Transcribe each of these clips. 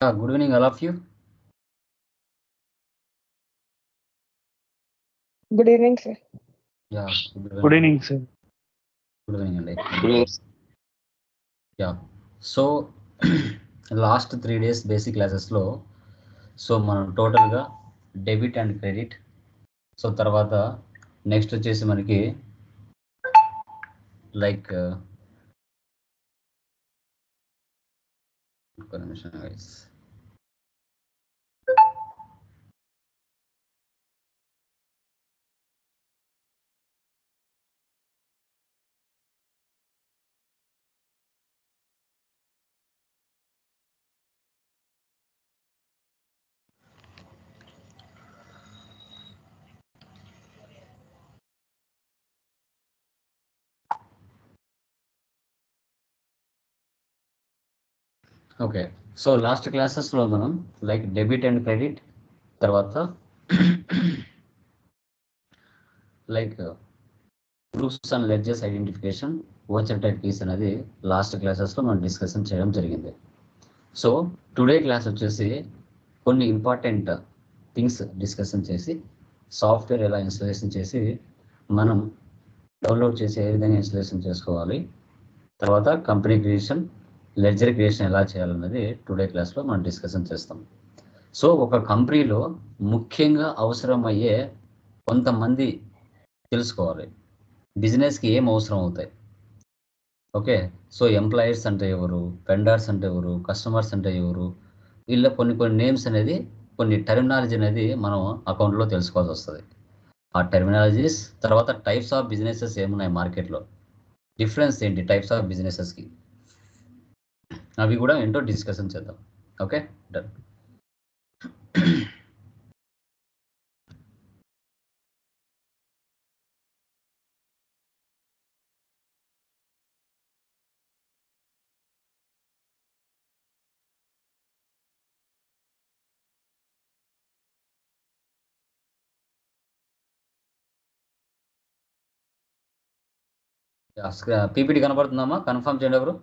Yeah, good evening, all of you. Good evening sir Yeah, good evening sir Good evening అండి yeah so last three days basic క్లాసెస్లో so మనం టోటల్గా debit and credit so తర్వాత next వచ్చేసి మనకి like ఒక నిమిషం guys. Okay so last క్లాసెస్లో మనం లైక్ డెబిట్ అండ్ క్రెడిట్ తర్వాత like proofs and ledges identification voucher type keys అనేది లాస్ట్ క్లాసెస్లో మనం డిస్కషన్ చేయడం జరిగింది సో టుడే క్లాస్ వచ్చేసి కొన్ని ఇంపార్టెంట్ థింగ్స్ డిస్కషన్ చేసి సాఫ్ట్వేర్ ఎలా ఇన్స్టలేషన్ చేసి మనం డౌన్లోడ్ చేసి ఏ విధంగా ఇన్స్టలేషన్ చేసుకోవాలి తర్వాత కంపెనీ క్రియేషన్ లెడ్జర్ క్రియేషన్ ఎలా చేయాలన్నది టుడే క్లాస్లో మనం డిస్కషన్ చేస్తాం సో ఒక కంపెనీలో ముఖ్యంగా అవసరమయ్యే కొంతమంది తెలుసుకోవాలి బిజినెస్కి ఏం అవసరం అవుతాయి ఓకే సో ఎంప్లాయీస్ అంటే ఎవరు వెండర్స్ అంటే ఎవరు కస్టమర్స్ అంటే ఎవరు వీళ్ళ కొన్ని కొన్ని నేమ్స్ అనేది కొన్ని టెర్మినాలజీ అనేది మనం అకౌంట్లో తెలుసుకోవాల్సి వస్తుంది ఆ టెర్మినాలజీస్ తర్వాత టైప్స్ ఆఫ్ బిజినెసెస్ ఏమున్నాయి మార్కెట్లో డిఫరెన్స్ ఏంటి టైప్స్ ఆఫ్ బిజినెసెస్కి అవి కూడా ఏంటో డిస్కషన్ చేద్దాం ఓకే డన్ పీపీటీ కనబడుతుందమ్మా కన్ఫర్మ్ చేయండి ఎవరు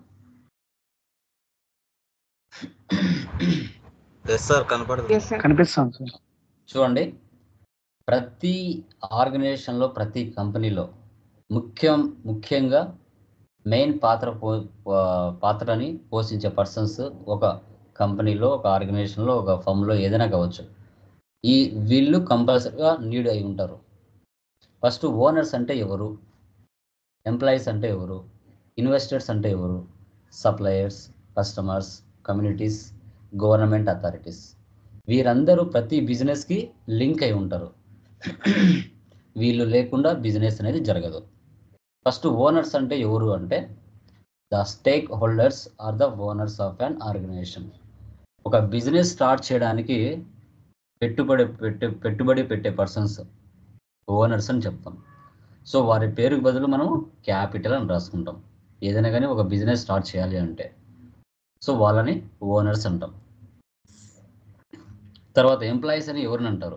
ఎస్ సార్ కనపడదు ఎస్ సార్ కనిపిస్తాను సార్ చూడండి ప్రతి ఆర్గనైజేషన్లో ప్రతి కంపెనీలో ముఖ్యం ముఖ్యంగా మెయిన్ పాత్ర పో పా- పాత్రని పోషించే పర్సన్స్ ఒక కంపెనీలో ఒక ఆర్గనైజేషన్లో ఒక ఫర్మ్లో ఏదైనా కావచ్చు ఈ వీళ్ళు కంపల్సరీగా నీడ్ అయి ఉంటారు ఫస్ట్ ఓనర్స్ అంటే ఎవరు ఎంప్లాయీస్ అంటే ఎవరు ఇన్వెస్టర్స్ అంటే ఎవరు suppliers customers communities government authorities వీరందరూ ప్రతి బిజినెస్కి లింక్ అయి ఉంటారు వీళ్ళు లేకుండా బిజినెస్ అనేది జరగదు ఫస్ట్ ఓనర్స్ అంటే ఎవరు అంటే the stakeholders are the owners of an organization ఒక బిజినెస్ స్టార్ట్ చేయడానికి పెట్టుబడి పెట్టే పెట్టుబడి పెట్టే పర్సన్స్ ఓనర్స్ అని చెప్తాం సో వారి పేరుకు బదులు మనం క్యాపిటల్ అని రాసుకుంటాం ఏదైనా కానీ ఒక బిజినెస్ స్టార్ట్ చేయాలి అంటే సో వాళ్ళని ఓనర్స్ అంటాం తర్వాత ఎంప్లాయీస్ అని ఎవరిని అంటారు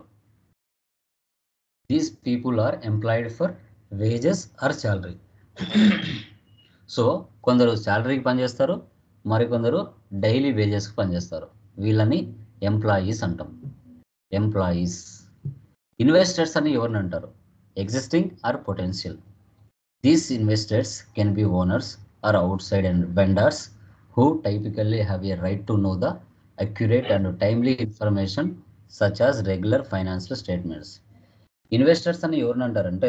these people are employed for wages or salary so కొందరు శాలరీకి పనిచేస్తారు మరికొందరు డైలీ వేజెస్కి పనిచేస్తారు వీళ్ళని ఎంప్లాయీస్ అంటాం ఎంప్లాయీస్ ఇన్వెస్టర్స్ అని ఎవరిని అంటారు existing or potential these investors can be owners or outside and vendors who typically have a right to know the accurate and timely information such as regular financial statements. Investors అని ఎవరిని అంటారంటే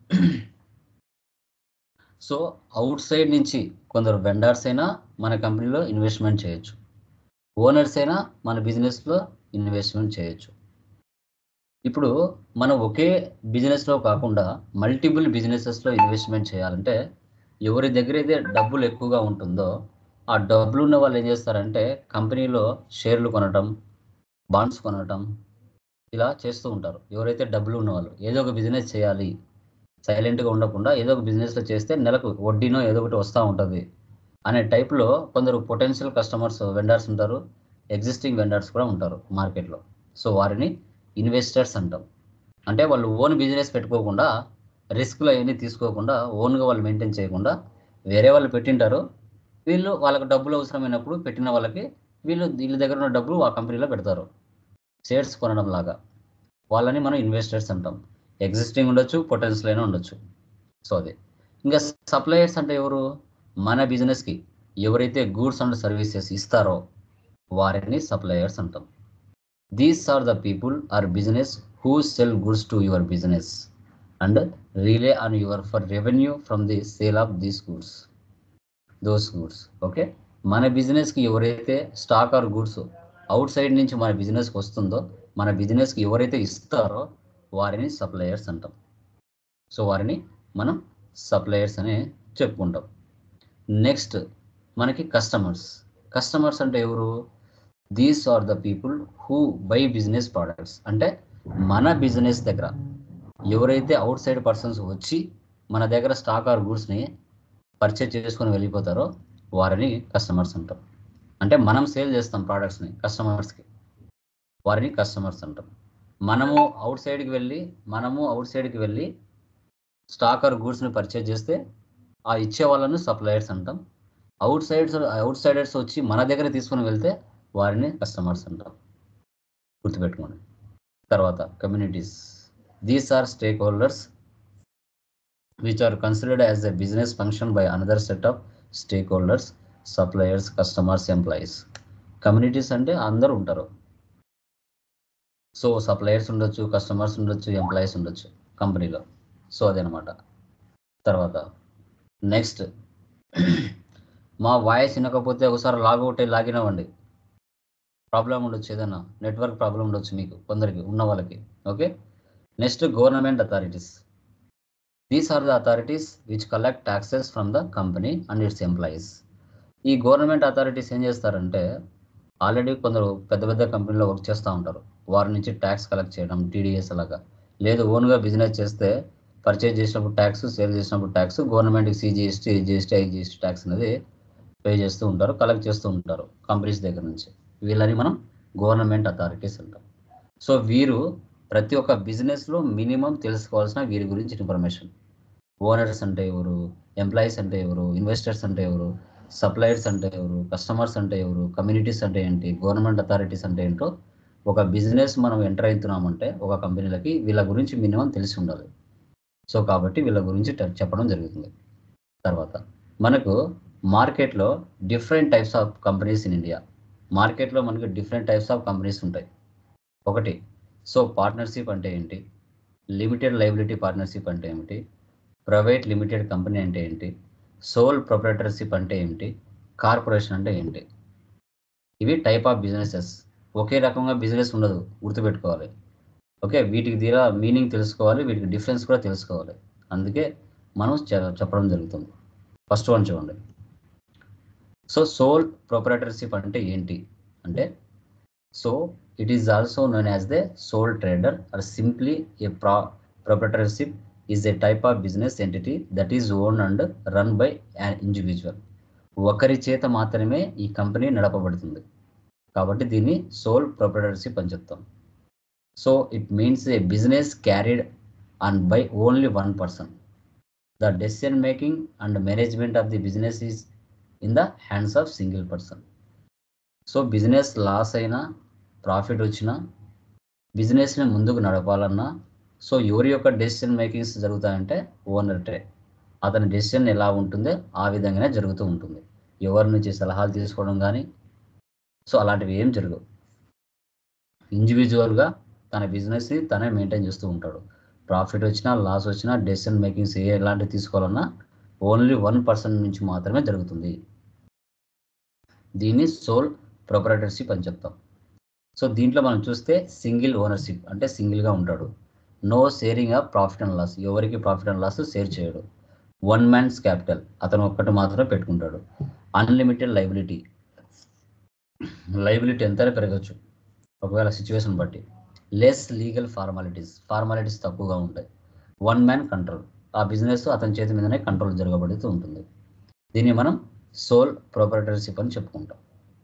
so out outside నుంచి కొందరు vendors అయినా మన కంపెనీలో investment చేయొచ్చు owners అయినా మన బిజినెస్లో ఇన్వెస్ట్మెంట్ చేయొచ్చు ఇప్పుడు మనం ఒకే బిజినెస్లో కాకుండా మల్టిపుల్ బిజినెసెస్లో ఇన్వెస్ట్మెంట్ చేయాలంటే ఎవరి దగ్గర అయితే డబ్బులు ఎక్కువగా ఉంటుందో ఆ డబ్బులు ఉన్న వాళ్ళు ఏం చేస్తారంటే కంపెనీలో షేర్లు కొనటం బాండ్స్ కొనటం ఇలా చేస్తూ ఉంటారు ఎవరైతే డబ్బులు ఉన్నవాళ్ళు ఏదో ఒక బిజినెస్ చేయాలి సైలెంట్గా ఉండకుండా ఏదో ఒక బిజినెస్లో చేస్తే నెలకు వడ్డీనో ఏదో ఒకటి వస్తూ ఉంటుంది అనే టైప్లో కొందరు పొటెన్షియల్ కస్టమర్స్ వెండర్స్ ఉంటారు ఎగ్జిస్టింగ్ వెండర్స్ కూడా ఉంటారు మార్కెట్లో సో వారిని ఇన్వెస్టర్స్ అంటాం అంటే వాళ్ళు ఓన్ బిజినెస్ పెట్టుకోకుండా రిస్క్లు అవన్నీ తీసుకోకుండా ఓన్గా వాళ్ళు మెయింటైన్ చేయకుండా వేరే వాళ్ళు పెట్టింటారు వీళ్ళు వాళ్ళకి డబ్బులు అవసరమైనప్పుడు పెట్టిన వాళ్ళకి వీళ్ళు వీళ్ళ దగ్గర ఉన్న డబ్బులు ఆ కంపెనీలో పెడతారు షేర్స్ కొనడం లాగా వాళ్ళని మనం ఇన్వెస్టర్స్ అంటాం ఎగ్జిస్టింగ్ ఉండొచ్చు పొటెన్షియల్ అయినా ఉండొచ్చు సో అది ఇంకా సప్లయర్స్ అంటే ఎవరు మన బిజినెస్కి ఎవరైతే గూడ్స్ అండ్ సర్వీసెస్ ఇస్తారో వారిని సప్లయర్స్ అంటాం these are the people or business who sell goods to your business and rely on your for revenue from the sale of these goods those goods okay మన బిజినెస్కి ఎవరైతే stock or goods outside నుంచి మన బిజినెస్కి వస్తుందో మన బిజినెస్కి ఎవరైతే ఇస్తారో వారిని సప్లయర్స్ అంటాం సో వారిని మనం సప్లయర్స్ అని చెప్పుకుంటాం నెక్స్ట్ మనకి కస్టమర్స్ కస్టమర్స్ అంటే ఎవరు these are the people who buy business products అంటే మన బిజినెస్ దగ్గర ఎవరైతే అవుట్ సైడ్ పర్సన్స్ వచ్చి మన దగ్గర స్టాక్ ఆర్ గూడ్స్ని పర్చేజ్ చేసుకొని వెళ్ళిపోతారో వారిని కస్టమర్స్ అంటాం అంటే మనం సేల్ చేస్తాం ప్రోడక్ట్స్ని కస్టమర్స్కి వారిని కస్టమర్స్ అంటాం మనము అవుట్ సైడ్కి వెళ్ళి మనము అవుట్ సైడ్కి వెళ్ళి స్టాక్ ఆర్ గూడ్స్ని పర్చేజ్ చేస్తే ఆ ఇచ్చే వాళ్ళను సప్లయర్స్ అంటాం అవుట్ సైడ్స్ అవుట్ సైడర్స్ వచ్చి మన దగ్గర తీసుకొని వెళ్తే వారిని కస్టమర్స్ అంటాం గుర్తుపెట్టుకోండి తర్వాత communities these are stakeholders which are considered as a business function by another set of stakeholders suppliers customers employees communities అంటే అందరూ ఉంటారు సో సప్లయర్స్ ఉండొచ్చు కస్టమర్స్ ఉండొచ్చు ఎంప్లాయీస్ ఉండొచ్చు కంపెనీలో సో అదనమాట తర్వాత నెక్స్ట్ మా వాయిస్ వినకపోతే ఒకసారి లాగౌట్ అయ్యి లాగిన్ అవ్వండి ప్రాబ్లం ఉండొచ్చు ఏదైనా నెట్వర్క్ ప్రాబ్లం ఉండొచ్చు మీకు కొందరికి ఉన్న వాళ్ళకి okay next government authorities these are the authorities which collect taxes from the company and its employees ఈ గవర్నమెంట్ అథారిటీస్ ఏం చేస్తారంటే ఆల్రెడీ కొందరు పెద్ద పెద్ద కంపెనీలో వర్క్ చేస్తూ ఉంటారు వారి నుంచి ట్యాక్స్ కలెక్ట్ చేయడం టీడీఎస్ అలాగా లేదు ఓన్గా బిజినెస్ చేస్తే పర్చేజ్ చేసినప్పుడు ట్యాక్స్ సేల్ చేసినప్పుడు ట్యాక్స్ గవర్నమెంట్కి సిజిఎస్టీ జిఎస్టీ ఐజిఎస్టీ ట్యాక్స్ అనేది పే చేస్తూ ఉంటారు కలెక్ట్ చేస్తూ ఉంటారు కంపెనీస్ దగ్గర నుంచి వీళ్ళని మనం గవర్నమెంట్ అథారిటీస్ అంటాం సో వీరు ప్రతి ఒక్క బిజినెస్లో మినిమం తెలుసుకోవాల్సిన వీరి గురించి ఇన్ఫర్మేషన్ ఓనర్స్ అంటే ఎవరు ఎంప్లాయీస్ అంటే ఎవరు ఇన్వెస్టర్స్ అంటే ఎవరు సప్లయర్స్ అంటే ఎవరు కస్టమర్స్ అంటే ఎవరు కమ్యూనిటీస్ అంటే ఏంటి గవర్నమెంట్ అథారిటీస్ అంటే ఏంటో ఒక బిజినెస్ మనం ఎంటర్ అవుతున్నామంటే ఒక కంపెనీలకి వీళ్ళ గురించి మినిమం తెలిసి ఉండాలి సో కాబట్టి వీళ్ళ గురించి ట- చెప్పడం జరుగుతుంది తర్వాత మనకు మార్కెట్లో different types of companies in India మార్కెట్లో మనకు డిఫరెంట్ టైప్స్ ఆఫ్ కంపెనీస్ ఉంటాయి ఒకటి సో పార్ట్నర్షిప్ అంటే ఏంటి లిమిటెడ్ లైబిలిటీ పార్ట్నర్షిప్ అంటే ఏమిటి ప్రైవేట్ లిమిటెడ్ కంపెనీ అంటే ఏంటి సోల్ ప్రొపరేటర్షిప్ అంటే ఏమిటి కార్పొరేషన్ అంటే ఏంటి ఇవి టైప్ ఆఫ్ బిజినెసెస్ ఒకే రకంగా బిజినెస్ ఉండదు గుర్తుపెట్టుకోవాలి ఓకే వీటికి తీరా మీనింగ్ తెలుసుకోవాలి వీటికి డిఫరెన్స్ కూడా తెలుసుకోవాలి అందుకే మనం చె- చెప్పడం జరుగుతుంది ఫస్ట్ వన్ చూడండి సో సోల్ ప్రొపరేటర్షిప్ అంటే ఏంటి అంటే so it is also known as the sole trader or simply a ప్రా proprietorship is a type of business entity that is own and run by an individual ఒకరి చేత మాత్రమే ఈ company నడపబడుతుంది కాబట్టి దీన్ని సోల్ ప్రొపరేటర్షిప్ అని చెప్తాం so it means a business carried and by only one person the decision making and management of the business is in the hands of single person so business loss అయినా profit వచ్చినా బిజినెస్ని ముందుకు నడపాలన్నా so ఎవరి యొక్క decision makings జరుగుతాయంటే ఓనర్టే అతని decision ఎలా ఉంటుందో ఆ విధంగానే జరుగుతూ ఉంటుంది ఎవరి నుంచి సలహాలు తీసుకోవడం కానీ సో అలాంటివి ఏం జరగవు ఇండివిజువల్గా తన బిజినెస్ని తనే మెయింటైన్ చేస్తూ ఉంటాడు ప్రాఫిట్ వచ్చినా లాస్ వచ్చినా డెసిషన్ మేకింగ్స్ ఏ ఎలాంటివి తీసుకోవాలన్నా ఓన్లీ వన్ పర్సన్ నుంచి మాత్రమే జరుగుతుంది దీన్ని సోల్ ప్రొపరేటర్షిప్ అని చెప్తాం సో దీంట్లో మనం చూస్తే సింగిల్ ఓనర్షిప్ అంటే సింగిల్గా ఉంటాడు no sharing of profit and loss ఎవరికి ప్రాఫిట్ అండ్ లాస్ షేర్ చేయడు వన్ మ్యాన్స్ క్యాపిటల్ అతను ఒక్కటి మాత్రమే పెట్టుకుంటాడు అన్లిమిటెడ్ లైబిలిటీ లైబిలిటీ ఎంతైనా పెరగచ్చు ఒకవేళ సిచ్యువేషన్ బట్టి లెస్ లీగల్ ఫార్మాలిటీస్ ఫార్మాలిటీస్ తక్కువగా ఉంటాయి వన్ మ్యాన్ కంట్రోల్ ఆ బిజినెస్ అతని చేతి మీదనే కంట్రోల్ జరగబడుతూ ఉంటుంది దీన్ని మనం సోల్ ప్రొపరేటర్షిప్ అని చెప్పుకుంటాం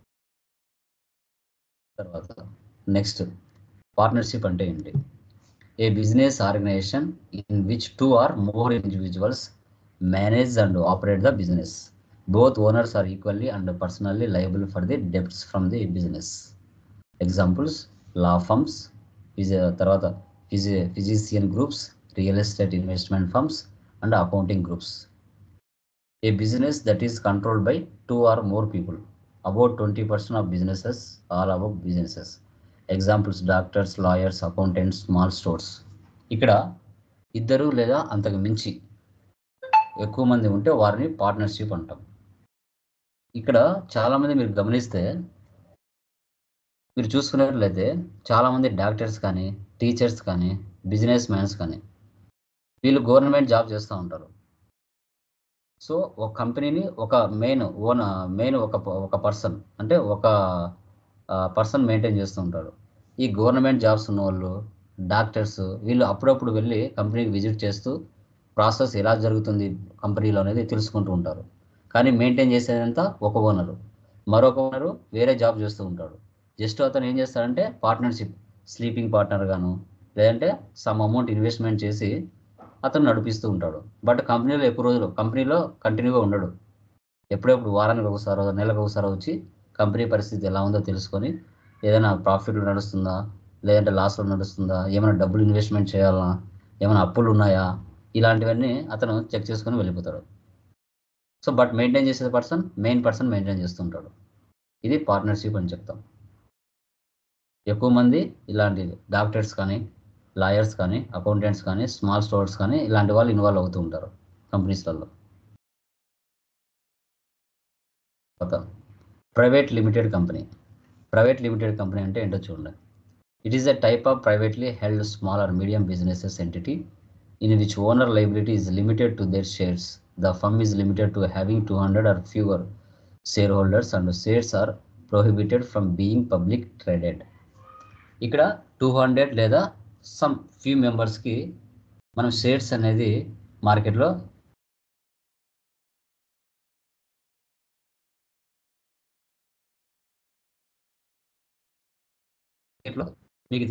తర్వాత నెక్స్ట్ పార్ట్నర్షిప్ అంటే ఏంటి a business organization in which two or more individuals manage and operate the business both owners are equally and personally liable for the debts from the business examples law firms ఫిజి తర్వాత ఫిజి physician groups real estate investment firms and accounting groups a business that is controlled by two or more people about twenty percent of businesses all about businesses examples doctors lawyers accountants small stores ఇక్కడ ఇద్దరు లేదా అంతకు మించి ఎక్కువ మంది ఉంటే వారిని partnership అంటాం ఇక్కడ చాలామంది మీరు గమనిస్తే మీరు చూసుకున్నట్లయితే చాలామంది డాక్టర్స్ కానీ టీచర్స్ కానీ బిజినెస్ మ్యాన్స్ కానీ వీళ్ళు గవర్నమెంట్ జాబ్ చేస్తూ ఉంటారు సో ఒక కంపెనీని ఒక మెయిన్ ఓన్ మెయిన్ ఒక ఒక పర్సన్ అంటే ఒక పర్సన్ మెయింటైన్ చేస్తూ ఉంటారు ఈ గవర్నమెంట్ జాబ్స్ ఉన్న వాళ్ళు డాక్టర్స్ వీళ్ళు అప్పుడప్పుడు వెళ్ళి కంపెనీకి విజిట్ చేస్తూ ప్రాసెస్ ఎలా జరుగుతుంది కంపెనీలో అనేది తెలుసుకుంటూ ఉంటారు కానీ మెయింటైన్ చేసేదంతా ఒక ఓనరు మరొక ఓనరు వేరే జాబ్ చేస్తూ ఉంటాడు జస్ట్ అతను ఏం చేస్తాడంటే పార్ట్నర్షిప్ స్లీపింగ్ పార్ట్నర్ గాను లేదంటే సమ్ అమౌంట్ ఇన్వెస్ట్మెంట్ చేసి అతను నడిపిస్తూ ఉంటాడు బట్ కంపెనీలో ఎక్కువ రోజులు కంపెనీలో కంటిన్యూగా ఉండడు ఎప్పుడెప్పుడు వారానికి ఒకసారి నెలకు ఒకసారి వచ్చి కంపెనీ పరిస్థితి ఎలా ఉందో తెలుసుకొని ఏదైనా ప్రాఫిట్లు నడుస్తుందా లేదంటే లాస్లో నడుస్తుందా ఏమైనా డబ్బులు ఇన్వెస్ట్మెంట్ చేయాలా ఏమైనా అప్పులు ఉన్నాయా ఇలాంటివన్నీ అతను చెక్ చేసుకొని వెళ్ళిపోతాడు సో బట్ మెయింటైన్ చేసే పర్సన్ మెయిన్ పర్సన్ మెయింటైన్ చేస్తుంటాడు ఇది పార్ట్నర్షిప్ అని చెప్తాం ఎక్కువ మంది ఇలాంటి డాక్టర్స్ కానీ లాయర్స్ కానీ అకౌంటెంట్స్ కానీ స్మాల్ స్టోర్స్ కానీ ఇలాంటి వాళ్ళు ఇన్వాల్వ్ అవుతూ ఉంటారు కంపెనీస్లలో private limited company private limited company అంటే ఏంటో చూడండి it is a type of privately held small or medium businesses entity in which owner liability is limited to their shares. The firm is limited to having 200 or fewer shareholders and shares are prohibited from being public traded. ఇక్కడ two hundred లేదా some few మెంబర్స్కి మనం shares అనేది మార్కెట్లో మీకు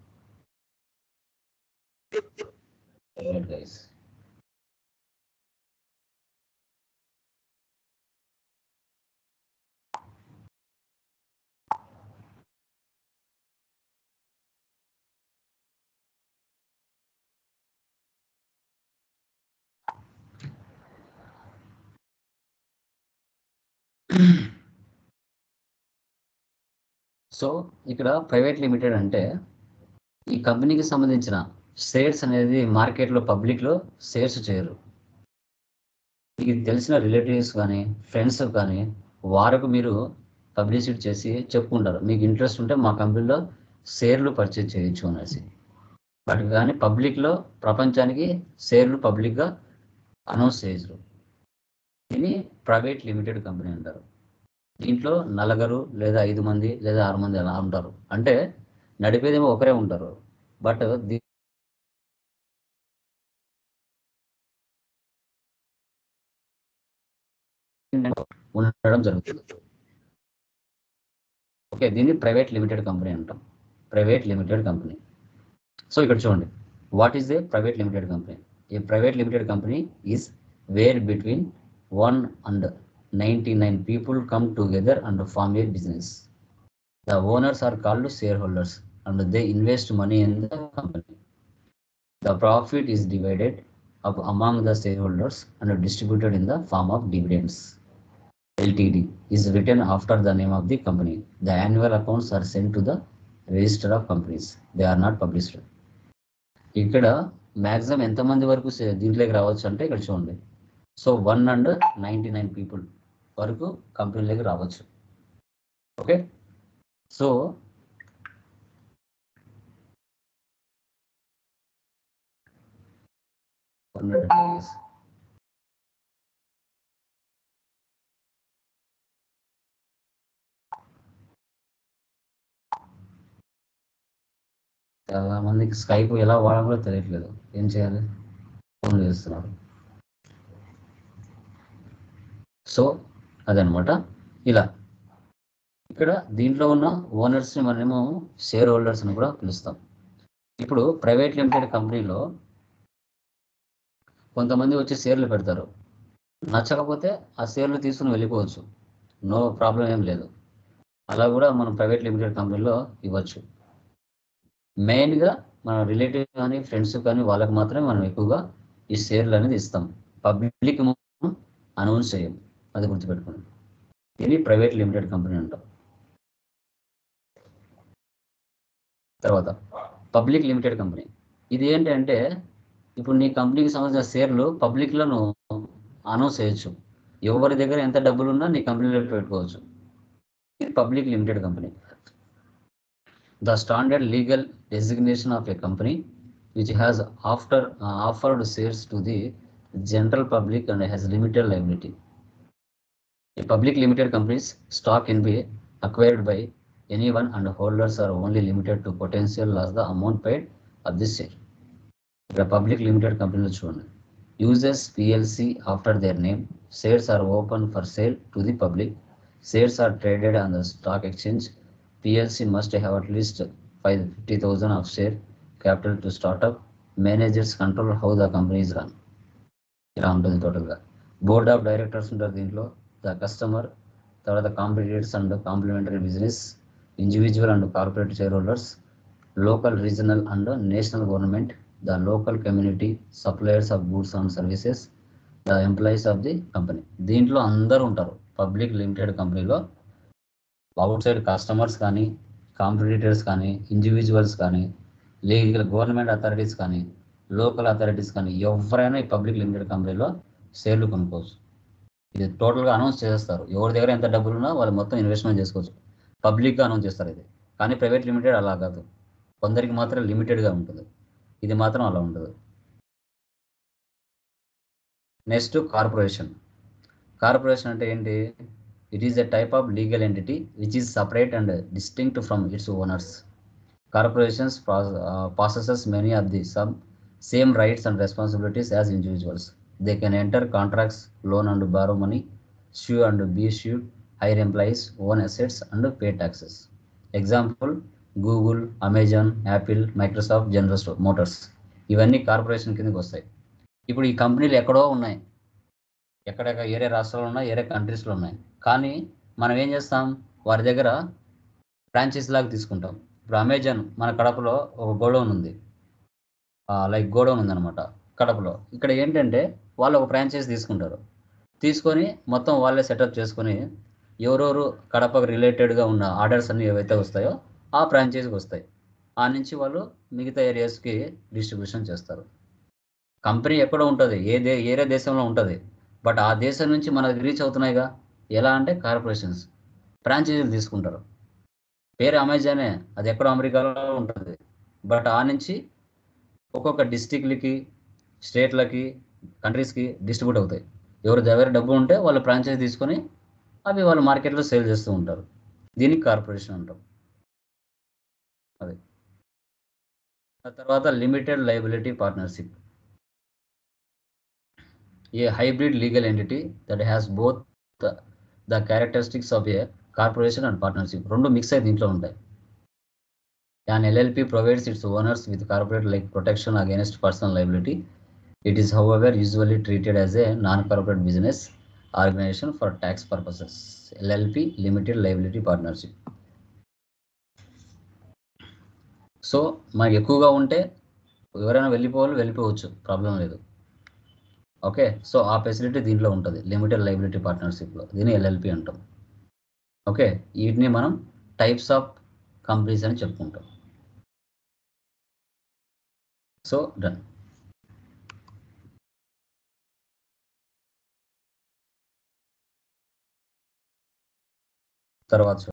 Right, guys. So ఇక్కడ private limited అంటే ఈ కంపెనీకి సంబంధించిన షేర్స్ అనేది మార్కెట్లో పబ్లిక్లో షేర్స్ చేయరు మీకు తెలిసిన రిలేటివ్స్ కానీ ఫ్రెండ్స్ కానీ వారికి మీరు పబ్లిసిటీ చేసి చెప్పుకుంటారు మీకు ఇంట్రెస్ట్ ఉంటే మా కంపెనీలో షేర్లు పర్చేజ్ చేయొచ్చు అనేసి బట్ కానీ పబ్లిక్లో ప్రపంచానికి షేర్లు పబ్లిక్గా అనౌన్స్ చేయరు దీన్ని ప్రైవేట్ లిమిటెడ్ కంపెనీ అంటారు దీంట్లో నలుగురు లేదా ఐదు మంది లేదా ఆరు మంది అలా ఉంటారు అంటే నడిపేదేమో ఒకరే ఉంటారు బట్ దీ ఉండడం జరుగుతుంది ఓకే దీన్ని ప్రైవేట్ లిమిటెడ్ కంపెనీ అంటాం ప్రైవేట్ లిమిటెడ్ కంపెనీ సో ఇక్కడ చూడండి what is a private limited company a private limited company is where between one and ninety nine people come together and form a business the owners are called shareholders and they invest money in the company the profit is divided up among the shareholders and distributed in the form of dividends. LTD is written after the name of the company. The annual accounts are sent to the register of companies. They are not published. ఇక్కడ maximum ఎంతమంది వరకు సే- దీంట్లోకి రావచ్చు అంటే ఇక్కడ చూడండి so one and ninety nine people వరకు కంపెనీలోకి రావచ్చు ఓకే సో చాలా మందికి స్కైప్ ఎలా వాడాలో కూడా తెలియట్లేదు ఏం చేయాలి ఫోన్ చేస్తున్నారు సో అదనమాట ఇలా ఇక్కడ దీంట్లో ఉన్న ఓనర్స్ని మనమేమో షేర్ హోల్డర్స్ అని కూడా పిలుస్తాం ఇప్పుడు ప్రైవేట్ లిమిటెడ్ కంపెనీలో కొంతమంది వచ్చి షేర్లు పెడతారు నచ్చకపోతే ఆ షేర్లు తీసుకుని వెళ్ళిపోవచ్చు నో ప్రాబ్లం ఏం లేదు అలా కూడా మనం ప్రైవేట్ లిమిటెడ్ కంపెనీలో ఇవ్వచ్చు మెయిన్గా మన రిలేటివ్ కానీ ఫ్రెండ్స్ కానీ వాళ్ళకి మాత్రమే మనం ఎక్కువగా ఈ షేర్లు అనేది ఇస్తాం పబ్లిక్ అనౌన్స్ చేయం అది గుర్తుపెట్టుకోండి ఇది ప్రైవేట్ లిమిటెడ్ కంపెనీ అంటాం తర్వాత పబ్లిక్ లిమిటెడ్ కంపెనీ ఇది ఏంటంటే ఇప్పుడు నీ కంపెనీకి సంబంధించిన షేర్లు పబ్లిక్లో నువ్వు అనౌన్స్ చేయొచ్చు ఎవరి దగ్గర ఎంత డబ్బులు ఉన్నా నీ కంపెనీలో పెట్టుకోవచ్చు ఇది public limited company the standard legal designation of a company which has after uh, offered shares to the general public and has limited liability. A public limited company's stock can be acquired by anyone and holders are only limited to potential loss the amount paid of this share. The public limited company చూడండి uses PLC after their name. Shares are open for sale to the public. Shares are traded on the stock exchange. PLC must have at least 50,000 of share capital to start up. Managers control how the company is run. ఇలా ఉంటుంది టోటల్గా board of directors ఉంటారు దీంట్లో the customer తర్వాత competitors and complementary business individual and corporate shareholders local regional and national government the local community suppliers of goods and services the employees of the company దీంట్లో అందరూ ఉంటారు public limited కంపెనీలో outside customers కానీ competitors కానీ individuals కానీ legal government authorities కానీ local authorities కానీ ఎవరైనా ఈ పబ్లిక్ లిమిటెడ్ కంపెనీలో షేర్లు కొనుక్కోవచ్చు ఇది టోటల్గా అనౌన్స్ చేస్తారు ఎవరి దగ్గర ఎంత డబ్బులు ఉన్నా వాళ్ళు మొత్తం ఇన్వెస్ట్మెంట్ చేసుకోవచ్చు పబ్లిక్గా అనౌన్స్ చేస్తారు ఇది కానీ ప్రైవేట్ లిమిటెడ్ అలా కాదు కొందరికి మాత్రం లిమిటెడ్గా ఉంటుంది ఇది మాత్రం అలా ఉండదు నెక్స్ట్ కార్పొరేషన్ కార్పొరేషన్ అంటే ఏంటి it is a type of legal entity which is separate and distinct from its owners corporations pos- uh, possesses many of the some same rights and responsibilities as individuals. They can enter contracts, loan and borrow money, sue and be sued, hire employees, own assets and pay taxes. Example, Google Amazon Apple Microsoft general store motors ఇవన్నీ corporation కిందకి వస్తాయి ఇప్పుడు ఈ కంపెనీలు ఎక్కడో ఉన్నాయి ఎక్కడెక్కడ ఏరే రాష్ట్రాలు ఉన్నాయి ఏరే కంట్రీస్లో ఉన్నాయి కానీ మనం ఏం చేస్తాం వారి దగ్గర ఫ్రాంచైజ్ లాగా తీసుకుంటాం ఇప్పుడు అమెజాన్ మన కడపలో ఒక గోడౌన్ ఉంది లైక్ గోడౌన్ ఉందన్నమాట కడపలో ఇక్కడ ఏంటంటే వాళ్ళు ఒక ఫ్రాంచైజ్ తీసుకుంటారు తీసుకొని మొత్తం వాళ్ళే సెటప్ చేసుకొని ఎవరెవరు కడపకు రిలేటెడ్గా ఉన్న ఆర్డర్స్ అన్ని ఏవైతే వస్తాయో ఆ ఫ్రాంచైజీకి వస్తాయి ఆ నుంచి వాళ్ళు మిగతా ఏరియాస్కి డిస్ట్రిబ్యూషన్ చేస్తారు కంపెనీ ఎక్కడ ఉంటుంది ఏ దే ఏరే దేశంలో ఉంటుంది బట్ ఆ దేశం నుంచి మనకి రీచ్ అవుతున్నాయిగా ఎలా అంటే కార్పొరేషన్స్ ఫ్రాంచైజీలు తీసుకుంటారు పేరు అమెజానే అది ఎక్కడో అమెరికాలో ఉంటుంది బట్ ఆ నుంచి ఒక్కొక్క డిస్టిక్లకి స్టేట్లకి కంట్రీస్కి డిస్ట్రిబ్యూట్ అవుతాయి ఎవరి దగ్గర డబ్బు ఉంటే వాళ్ళు ఫ్రాంచైజ్ తీసుకొని అవి వాళ్ళు మార్కెట్లో సేల్ చేస్తూ ఉంటారు దీనికి కార్పొరేషన్ అంటాం అది ఆ తర్వాత limited liability partnership a hybrid legal entity that has both the characteristics of a corporation and partnership రెండు మిక్స్ అయి దీంట్లో ఉంటాయి and LLP provides its owners with corporate like protection against personal liability it is however usually treated as a non corporate business organization for tax purposes LLP limited liability partnership so మనకి ఎక్కువగా ఉంటే ఎవరైనా వెళ్ళిపోవాలి వెళ్ళిపోవచ్చు problem లేదు okay so ఆ facility దీంట్లో ఉంటుంది లిమిటెడ్ లైబిలిటీ పార్ట్నర్షిప్లో దీన్ని ఎల్ఎల్పి అంటాం ఓకే వీటిని మనం టైప్స్ ఆఫ్ కంపెనీస్ అని చెప్పుకుంటాం సో డన్ తర్వాత